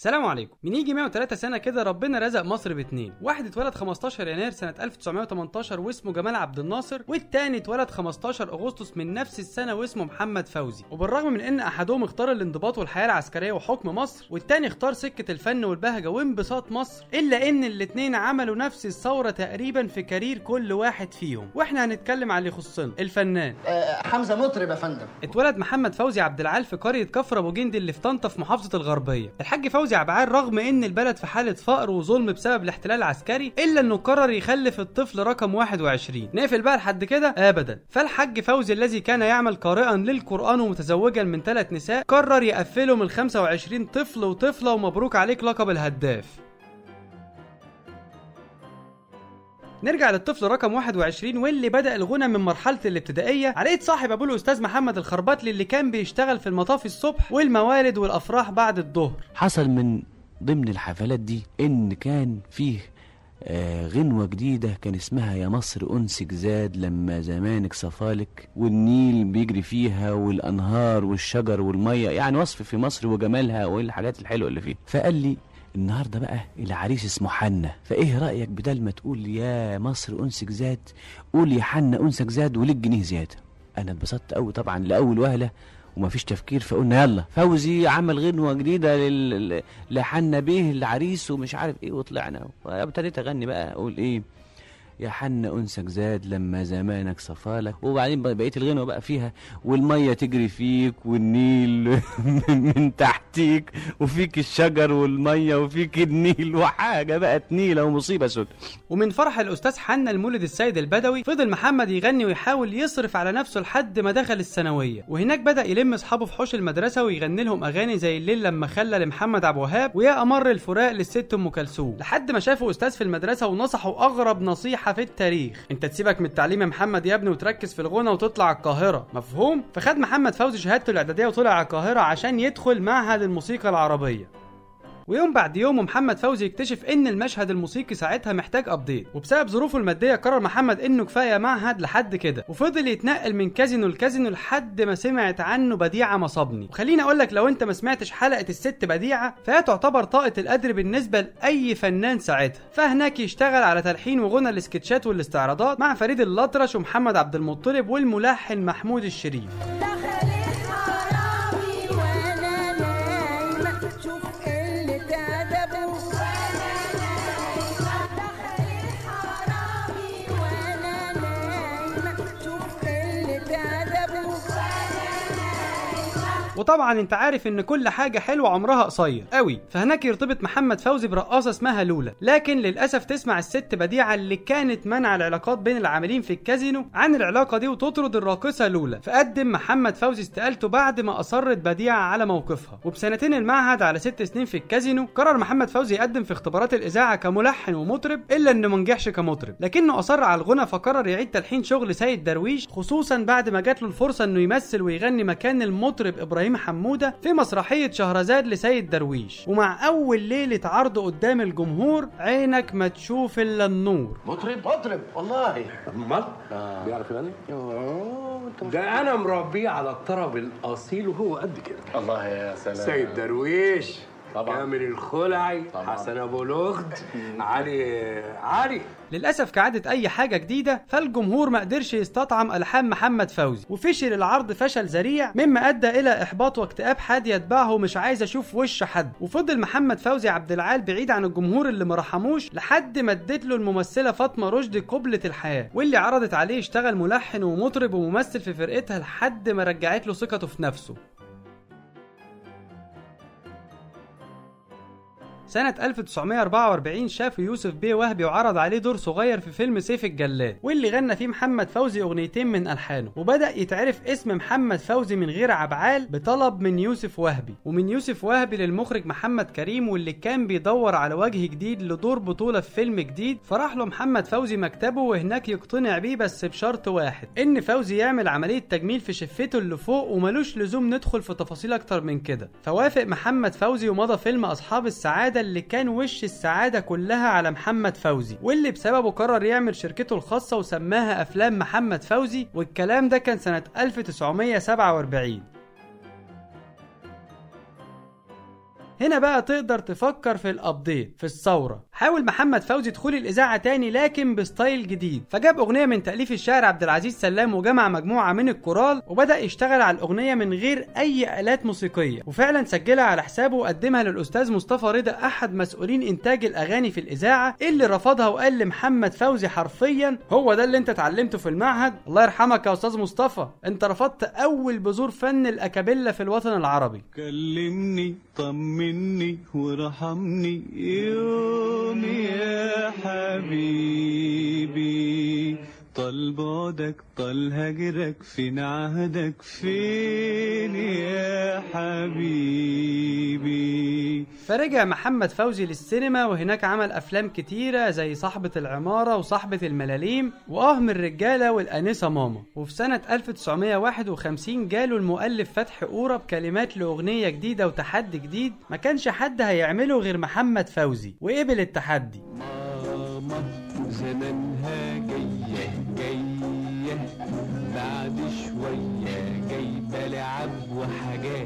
سلام عليكم من يجي 103 سنه كده ربنا رزق مصر باتنين واحد اتولد 15 يناير سنه 1918 واسمه جمال عبد الناصر والتاني اتولد 15 اغسطس من نفس السنه واسمه محمد فوزي وبالرغم من ان احدهم اختار الانضباط والحياه العسكريه وحكم مصر والتاني اختار سكه الفن والبهجه وانبساط مصر الا ان الاتنين عملوا نفس الثوره تقريبا في كارير كل واحد فيهم واحنا هنتكلم على اللي يخصنا الفنان آه، حمزه مطرب يا فندم اتولد محمد فوزي عبد العال في قريه كفر ابو جندي اللي في طنطا في محافظه الغربيه الحاج فوزي عبعال رغم ان البلد في حاله فقر وظلم بسبب الاحتلال العسكري الا انه قرر يخلف الطفل رقم 21 نقفل بقى لحد كده ابدا فالحاج فوزي الذي كان يعمل قارئا للقران ومتزوجا من ثلاث نساء قرر يقفلهم ال 25 طفل وطفله ومبروك عليك لقب الهداف نرجع للطفل رقم 21 واللي بدأ الغنى من مرحلة الابتدائية على ايد صاحب ابوه الاستاذ محمد الخربطلي اللي كان بيشتغل في المطاف الصبح والموالد والافراح بعد الظهر حصل من ضمن الحفلات دي ان كان فيه آه غنوة جديدة كان اسمها يا مصر أنسك زاد لما زمانك صفالك والنيل بيجري فيها والأنهار والشجر والمية يعني وصف في مصر وجمالها والحاجات الحلوة اللي فيها فقال لي النهارده بقى العريس اسمه حنة فايه رأيك بدل ما تقول يا مصر أنسك زاد قول يا حنة أنسك زاد وليك جنيه زيادة أنا اتبسطت قوي طبعا لأول وهلة ومفيش تفكير فقلنا يلا فوزي عمل غنوة جديدة لل... لحنا بيه العريس ومش عارف ايه وطلعنا وابتديت اغني بقى اقول ايه يا حن انسك زاد لما زمانك صفالك وبعدين بقيت الغنوة بقى فيها والمية تجري فيك والنيل من تحتيك وفيك الشجر والمية وفيك النيل وحاجة بقى نيلة ومصيبة سود ومن فرح الاستاذ حنا المولد السيد البدوي فضل محمد يغني ويحاول يصرف على نفسه لحد ما دخل الثانويه وهناك بدا يلم اصحابه في حوش المدرسه ويغني لهم اغاني زي الليل لما خلى لمحمد عبد الوهاب ويا امر الفراق للست ام كلثوم لحد ما شافه استاذ في المدرسه ونصحه اغرب نصيحه في التاريخ انت تسيبك من التعليم يا محمد يا ابني وتركز في الغنى وتطلع القاهره مفهوم فخد محمد فوزي شهادته الاعداديه وطلع على القاهره عشان يدخل معهد الموسيقى العربيه ويوم بعد يوم محمد فوزي يكتشف ان المشهد الموسيقي ساعتها محتاج ابديت وبسبب ظروفه الماديه قرر محمد انه كفايه معهد لحد كده وفضل يتنقل من كازينو لكازينو لحد ما سمعت عنه بديعه مصابني وخليني اقول لك لو انت ما سمعتش حلقه الست بديعه فهي تعتبر طاقه القدر بالنسبه لاي فنان ساعتها فهناك يشتغل على تلحين وغنى السكتشات والاستعراضات مع فريد الأطرش ومحمد عبد المطلب والملحن محمود الشريف دخل الحرامي وانا نايمة شوف قلة أدبه دخل الحرامي وانا نايمة شوف قلة أدبه وطبعا انت عارف ان كل حاجه حلوه عمرها قصير قوي فهناك يرتبط محمد فوزي برقاصه اسمها لولا لكن للاسف تسمع الست بديعه اللي كانت منع العلاقات بين العاملين في الكازينو عن العلاقه دي وتطرد الراقصه لولا فقدم محمد فوزي استقالته بعد ما اصرت بديعه على موقفها وبسنتين المعهد على ست سنين في الكازينو قرر محمد فوزي يقدم في اختبارات الاذاعه كملحن ومطرب الا انه ما نجحش كمطرب لكنه اصر على الغنى فقرر يعيد تلحين شغل سيد درويش خصوصا بعد ما جات له الفرصه انه يمثل ويغني مكان المطرب ابراهيم حموده في مسرحيه شهرزاد لسيد درويش ومع اول ليله عرض قدام الجمهور عينك ما تشوف الا النور مطرب مطرب والله امال بيعرف يغني ده انا مربيه على الطرب الاصيل وهو قد كده الله يا سلام سيد درويش طبعا. كامل الخلعي طبعا. حسن ابو لغد علي علي للاسف كعاده اي حاجه جديده فالجمهور ما قدرش يستطعم الحان محمد فوزي وفشل العرض فشل ذريع مما ادى الى احباط واكتئاب حاد يتبعه مش عايز اشوف وش حد وفضل محمد فوزي عبد العال بعيد عن الجمهور اللي ما رحموش لحد ما ادت له الممثله فاطمه رشدي قبله الحياه واللي عرضت عليه يشتغل ملحن ومطرب وممثل في فرقتها لحد ما رجعت له ثقته في نفسه سنة 1944 شاف يوسف بيه وهبي وعرض عليه دور صغير في فيلم سيف الجلاد واللي غنى فيه محمد فوزي أغنيتين من ألحانه وبدأ يتعرف اسم محمد فوزي من غير عبعال بطلب من يوسف وهبي ومن يوسف وهبي للمخرج محمد كريم واللي كان بيدور على وجه جديد لدور بطولة في فيلم جديد فراح له محمد فوزي مكتبه وهناك يقتنع بيه بس بشرط واحد إن فوزي يعمل عملية تجميل في شفته اللي فوق وملوش لزوم ندخل في تفاصيل أكتر من كده فوافق محمد فوزي ومضى فيلم أصحاب السعادة اللي كان وش السعادة كلها على محمد فوزي واللي بسببه قرر يعمل شركته الخاصة وسماها أفلام محمد فوزي والكلام ده كان سنة 1947 هنا بقى تقدر تفكر في الابديت في الثوره حاول محمد فوزي دخول الاذاعه تاني لكن بستايل جديد فجاب اغنيه من تاليف الشاعر عبد العزيز سلام وجمع مجموعه من الكورال وبدا يشتغل على الاغنيه من غير اي الات موسيقيه وفعلا سجلها على حسابه وقدمها للاستاذ مصطفى رضا احد مسؤولين انتاج الاغاني في الاذاعه اللي رفضها وقال لمحمد فوزي حرفيا هو ده اللي انت اتعلمته في المعهد الله يرحمك يا استاذ مصطفى انت رفضت اول بذور فن الاكابيلا في الوطن العربي كلمني طمني ورحمني يوم يا حبيبي طال بعدك طال هجرك فين عهدك فين يا حبيبي فرجع محمد فوزي للسينما وهناك عمل افلام كتيره زي صاحبة العماره وصاحبة الملاليم واه من الرجاله والانسه ماما وفي سنه 1951 جاله المؤلف فتحي قوره بكلمات لاغنيه جديده وتحدي جديد ما كانش حد هيعمله غير محمد فوزي وقبل التحدي ماما زمانها جاية جاية بعد شوية جايبة لعب وحاجات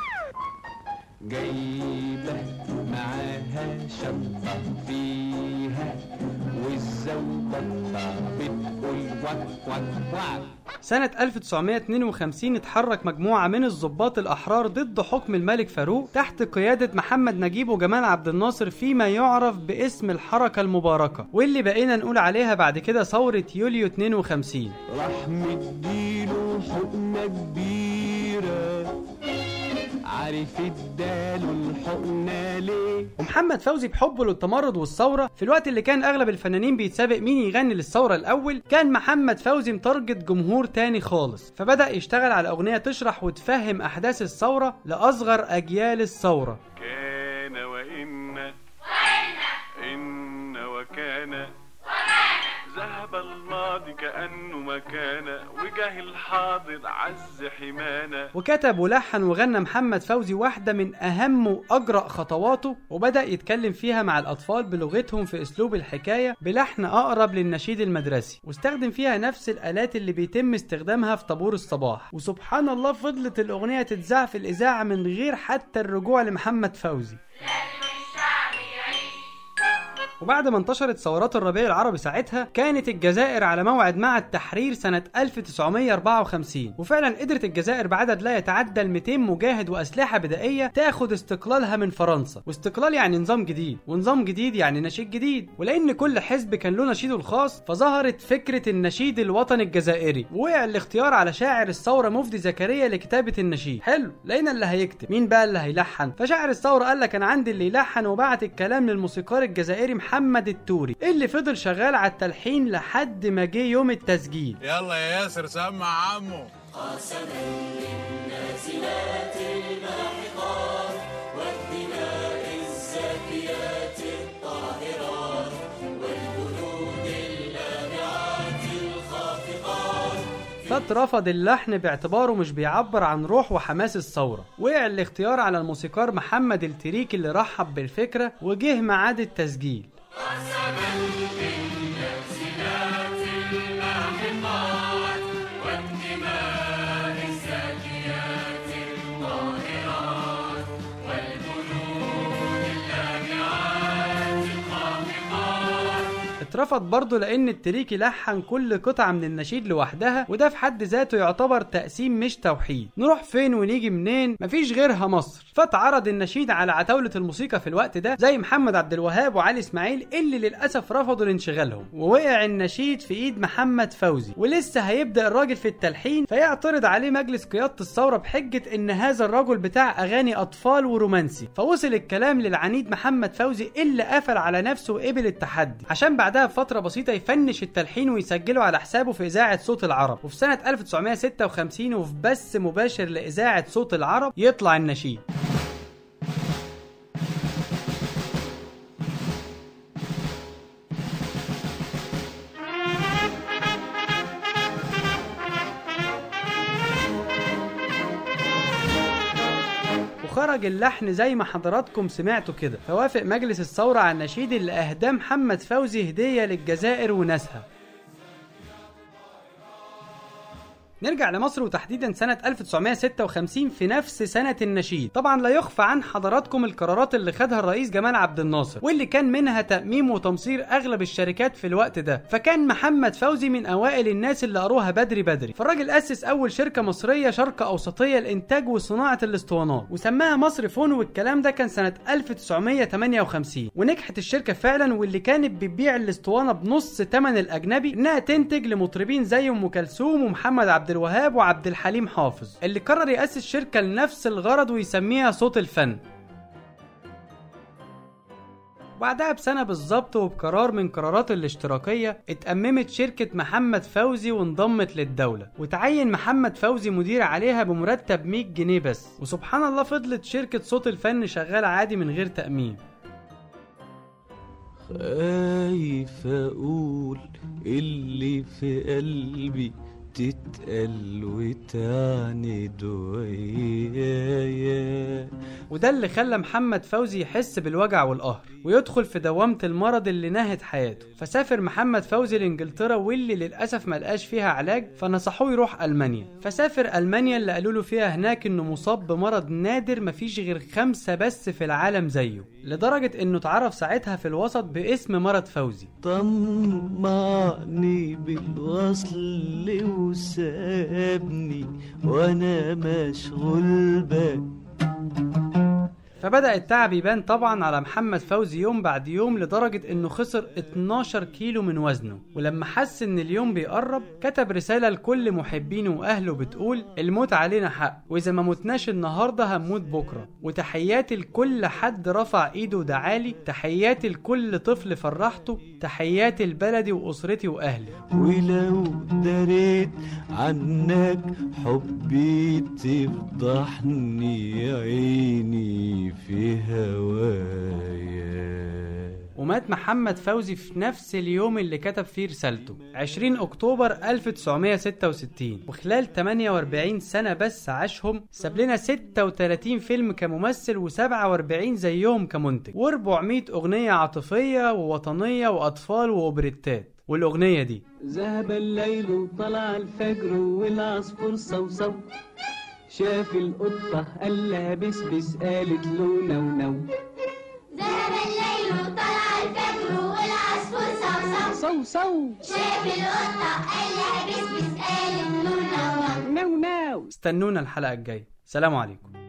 جايبة معاها شنطة فيها والزوبطة بتقول وك وك وك سنة 1952 اتحرك مجموعة من الضباط الأحرار ضد حكم الملك فاروق تحت قيادة محمد نجيب وجمال عبد الناصر فيما يعرف باسم الحركة المباركة واللي بقينا نقول عليها بعد كده ثورة يوليو 52 راح مديله حقنة كبيرة عارف اداله الحقنة ليه ومحمد فوزي بحبه للتمرد والثورة في الوقت اللي كان أغلب الفنانين بيتسابق مين يغني للثورة الأول كان محمد فوزي متارجت جمهور تاني خالص فبدأ يشتغل على أغنية تشرح وتفهم أحداث الثورة لأصغر أجيال الثورة كان وإن إن وكان ذهب الماضي كأنه ما كان وجه الحاضر عز حمانا وكتب ولحن وغنى محمد فوزي واحدة من أهم وأجرأ خطواته وبدأ يتكلم فيها مع الأطفال بلغتهم في أسلوب الحكاية بلحن أقرب للنشيد المدرسي واستخدم فيها نفس الآلات اللي بيتم استخدامها في طابور الصباح وسبحان الله فضلت الأغنية تتذاع في الإذاعة من غير حتى الرجوع لمحمد فوزي وبعد ما انتشرت ثورات الربيع العربي ساعتها كانت الجزائر على موعد مع التحرير سنة 1954 وفعلا قدرت الجزائر بعدد لا يتعدى ال 200 مجاهد وأسلحة بدائية تاخد استقلالها من فرنسا واستقلال يعني نظام جديد ونظام جديد يعني نشيد جديد ولأن كل حزب كان له نشيده الخاص فظهرت فكرة النشيد الوطني الجزائري ووقع الاختيار على شاعر الثورة مفدي زكريا لكتابة النشيد حلو لقينا اللي هيكتب مين بقى اللي هيلحن فشاعر الثورة قال لك أنا عندي اللي يلحن وبعت الكلام للموسيقار الجزائري محمد التوري اللي فضل شغال على التلحين لحد ما جه يوم التسجيل يلا يا ياسر سمع عمو فاترفض اللحن باعتباره مش بيعبر عن روح وحماس الثورة وقع الاختيار على الموسيقار محمد التريكي اللي رحب بالفكرة وجه ميعاد التسجيل اترفض برضه لان التريكي لحن كل قطعه من النشيد لوحدها وده في حد ذاته يعتبر تقسيم مش توحيد نروح فين ونيجي منين مفيش غيرها مصر فاتعرض النشيد على عتاوله الموسيقى في الوقت ده زي محمد عبد الوهاب وعلي اسماعيل اللي للاسف رفضوا لانشغالهم ووقع النشيد في ايد محمد فوزي ولسه هيبدا الراجل في التلحين فيعترض عليه مجلس قياده الثوره بحجه ان هذا الرجل بتاع اغاني اطفال ورومانسي فوصل الكلام للعنيد محمد فوزي اللي قفل على نفسه وقبل التحدي عشان بعدها بفتره بسيطه يفنش التلحين ويسجله على حسابه في اذاعه صوت العرب وفي سنه 1956 وفي بث مباشر لاذاعه صوت العرب يطلع النشيد وخرج اللحن زي ما حضراتكم سمعتوا كده فوافق مجلس الثورة على النشيد اللي أهداه محمد فوزي هدية للجزائر وناسها نرجع لمصر وتحديدا سنة 1956 في نفس سنة النشيد طبعا لا يخفى عن حضراتكم القرارات اللي خدها الرئيس جمال عبد الناصر واللي كان منها تأميم وتمصير أغلب الشركات في الوقت ده فكان محمد فوزي من أوائل الناس اللي قروها بدري بدري فالراجل أسس أول شركة مصرية شرق أوسطية لإنتاج وصناعة الاسطوانات وسماها مصر فون والكلام ده كان سنة 1958 ونجحت الشركة فعلا واللي كانت بتبيع الاسطوانة بنص تمن الأجنبي إنها تنتج لمطربين زي أم كلثوم ومحمد عبد الوهاب وعبد الحليم حافظ اللي قرر يأسس شركة لنفس الغرض ويسميها صوت الفن بعدها بسنة بالظبط وبقرار من قرارات الاشتراكية اتأممت شركة محمد فوزي وانضمت للدولة وتعين محمد فوزي مدير عليها بمرتب 100 جنيه بس وسبحان الله فضلت شركة صوت الفن شغالة عادي من غير تأمين خايف اقول اللي في قلبي تتقل وتعند ويايا وده اللي خلى محمد فوزي يحس بالوجع والقهر ويدخل في دوامة المرض اللي نهت حياته فسافر محمد فوزي لانجلترا واللي للأسف ملقاش فيها علاج فنصحوه يروح ألمانيا فسافر ألمانيا اللي قالوا له فيها هناك إنه مصاب بمرض نادر مفيش غير خمسة بس في العالم زيه لدرجة إنه اتعرف ساعتها في الوسط باسم مرض فوزي طمعني بالوصل وسابني وانا مشغول بك فبدأ التعب يبان طبعا على محمد فوزي يوم بعد يوم لدرجة انه خسر 12 كيلو من وزنه ولما حس ان اليوم بيقرب كتب رسالة لكل محبينه واهله بتقول الموت علينا حق واذا ما متناش النهاردة هنموت بكرة وتحياتي لكل حد رفع ايده ودعالي تحياتي لكل طفل فرحته تحياتي لبلدي واسرتي واهلي ولو دريت عنك حبي تفضحني عيني في هوايا ومات محمد فوزي في نفس اليوم اللي كتب فيه رسالته 20 أكتوبر 1966 وخلال 48 سنة بس عاشهم ساب لنا 36 فيلم كممثل و47 زيهم كمنتج و400 أغنية عاطفية ووطنية وأطفال وأوبريتات والأغنية دي ذهب الليل وطلع الفجر والعصفور صوصو شاف القطة قال لها بسبس قالت له نو نو ذهب الليل وطلع الفجر والعصفور صوصو صو صو شاف القطة قال لها بسبس قالت له نو نو نو نو استنونا الحلقة الجاية سلام عليكم